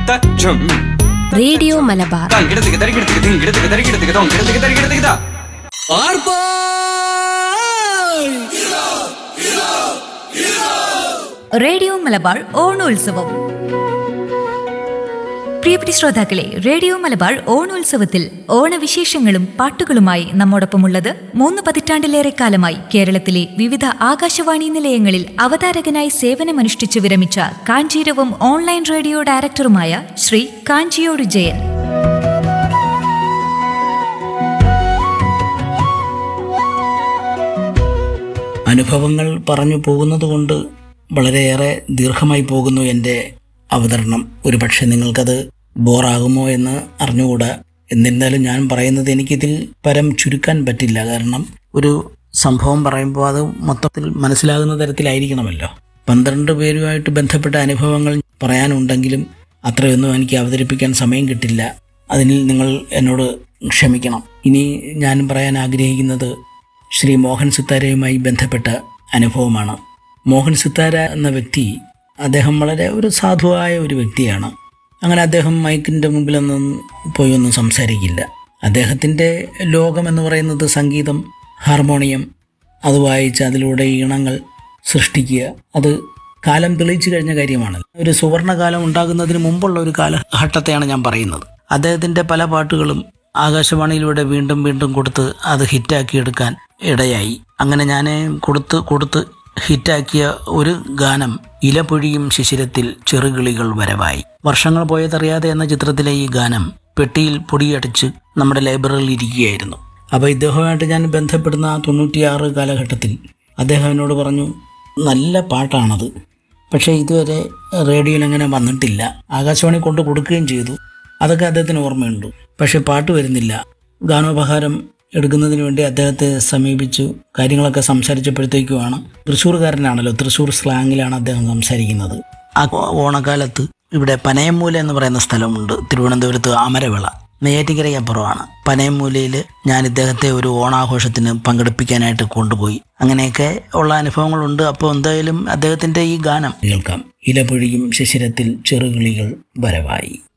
തച്ചും radio Malabar തങ്കിടത്തിക്ക് തരികിടത്തിക്ക് തിങ്കിടത്തിക്ക് തരികിടത്തിക്ക് തൊങ്കിടത്തിക്ക് തരികിടത്തിക്ക് താ radio Malabar ഓണോത്സവം പ്രിയപ്പെട്ട ശ്രോതാക്കളെ റേഡിയോ മലബാർ ഓണോത്സവത്തിൽ ഓണവിശേഷങ്ങളും പാട്ടുകളുമായി നമ്മോടൊപ്പമുള്ളത് മൂന്ന് പതിറ്റാണ്ടിലേറെ കാലമായി കേരളത്തിലെ വിവിധ ആകാശവാണി നിലയങ്ങളിൽ അവതാരകനായി സേവനമനുഷ്ഠിച്ചു വിരമിച്ച കാഞ്ചീരവം ഓൺലൈൻ റേഡിയോ ഡയറക്ടറുമായ ശ്രീ കാഞ്ചിയോട് ജയൻ അനുഭവങ്ങൾ പറഞ്ഞു പോകുന്നത് കൊണ്ട് വളരെയേറെ ദീർഘമായി പോകുന്നു എൻ്റെ അവതരണം ഒരു പക്ഷേ നിങ്ങൾക്കത് ബോറാകുമോ എന്ന് അറിഞ്ഞുകൂടാ എന്നിരുന്നാലും ഞാൻ പറയുന്നത് എനിക്കിതിൽ പരം ചുരുക്കാൻ പറ്റില്ല കാരണം ഒരു സംഭവം പറയുമ്പോൾ അത് മൊത്തത്തിൽ മനസ്സിലാകുന്ന തരത്തിലായിരിക്കണമല്ലോ പന്ത്രണ്ട് പേരുമായിട്ട് ബന്ധപ്പെട്ട അനുഭവങ്ങൾ പറയാനുണ്ടെങ്കിലും അത്രയൊന്നും എനിക്ക് അവതരിപ്പിക്കാൻ സമയം കിട്ടില്ല അതിൽ നിങ്ങൾ എന്നോട് ക്ഷമിക്കണം ഇനി ഞാൻ പറയാൻ ആഗ്രഹിക്കുന്നത് ശ്രീ മോഹൻ സിത്താരയുമായി ബന്ധപ്പെട്ട അനുഭവമാണ് മോഹൻ സിത്താര എന്ന വ്യക്തി അദ്ദേഹം വളരെ ഒരു സാധുവായ ഒരു വ്യക്തിയാണ് അങ്ങനെ അദ്ദേഹം മൈക്കിൻ്റെ മുമ്പിലൊന്നും പോയി ഒന്നും സംസാരിക്കില്ല അദ്ദേഹത്തിൻ്റെ ലോകം എന്ന് പറയുന്നത് സംഗീതം ഹാർമോണിയം അത് വായിച്ച് അതിലൂടെ ഈണങ്ങൾ സൃഷ്ടിക്കുക അത് കാലം തെളിയിച്ചു കഴിഞ്ഞ കാര്യമാണ് ഒരു സുവർണകാലം ഉണ്ടാകുന്നതിന് മുമ്പുള്ള ഒരു കാലഘട്ടത്തെയാണ് ഞാൻ പറയുന്നത് അദ്ദേഹത്തിൻ്റെ പല പാട്ടുകളും ആകാശവാണിയിലൂടെ വീണ്ടും വീണ്ടും കൊടുത്ത് അത് ഹിറ്റാക്കിയെടുക്കാൻ ഇടയായി അങ്ങനെ ഞാൻ കൊടുത്ത് കൊടുത്ത് ഹിറ്റാക്കിയ ഒരു ഗാനം ഇലപൊഴിയും ശിശിരത്തിൽ ചെറുകിളികൾ വരവായി വർഷങ്ങൾ പോയതറിയാതെ എന്ന ചിത്രത്തിലെ ഈ ഗാനം പെട്ടിയിൽ പൊടിയടിച്ച് നമ്മുടെ ലൈബ്രറിയിൽ ഇരിക്കുകയായിരുന്നു അപ്പോൾ ഇദ്ദേഹവുമായിട്ട് ഞാൻ ബന്ധപ്പെടുന്ന ആ തൊണ്ണൂറ്റിയാറ് കാലഘട്ടത്തിൽ അദ്ദേഹം എന്നോട് പറഞ്ഞു നല്ല പാട്ടാണത് പക്ഷേ ഇതുവരെ റേഡിയോയിൽ അങ്ങനെ വന്നിട്ടില്ല ആകാശവാണി കൊണ്ട് കൊടുക്കുകയും ചെയ്തു അതൊക്കെ അദ്ദേഹത്തിന് ഓർമ്മയുണ്ട് പക്ഷേ പാട്ട് വരുന്നില്ല ഗാനോപഹാരം എടുക്കുന്നതിന് വേണ്ടി അദ്ദേഹത്തെ സമീപിച്ചു കാര്യങ്ങളൊക്കെ സംസാരിച്ചപ്പോഴത്തേക്കുമാണ് തൃശ്ശൂർകാരനാണല്ലോ തൃശ്ശൂർ സ്ലാങ്ങിലാണ് അദ്ദേഹം സംസാരിക്കുന്നത് ആ ഓണക്കാലത്ത് ഇവിടെ പനയമ്മൂല എന്ന് പറയുന്ന സ്ഥലമുണ്ട് തിരുവനന്തപുരത്ത് അമരവിള നെയ്യാറ്റിക്കരയ്ക്കപ്പുറമാണ് പനയമ്മൂലയിൽ ഞാൻ ഇദ്ദേഹത്തെ ഒരു ഓണാഘോഷത്തിന് പങ്കെടുപ്പിക്കാനായിട്ട് കൊണ്ടുപോയി അങ്ങനെയൊക്കെ ഉള്ള അനുഭവങ്ങളുണ്ട് അപ്പോൾ എന്തായാലും അദ്ദേഹത്തിൻ്റെ ഈ ഗാനം കേൾക്കാം ഇലപൊഴിയും ശിശിരത്തിൽ ചെറുകിളികൾ വരവായി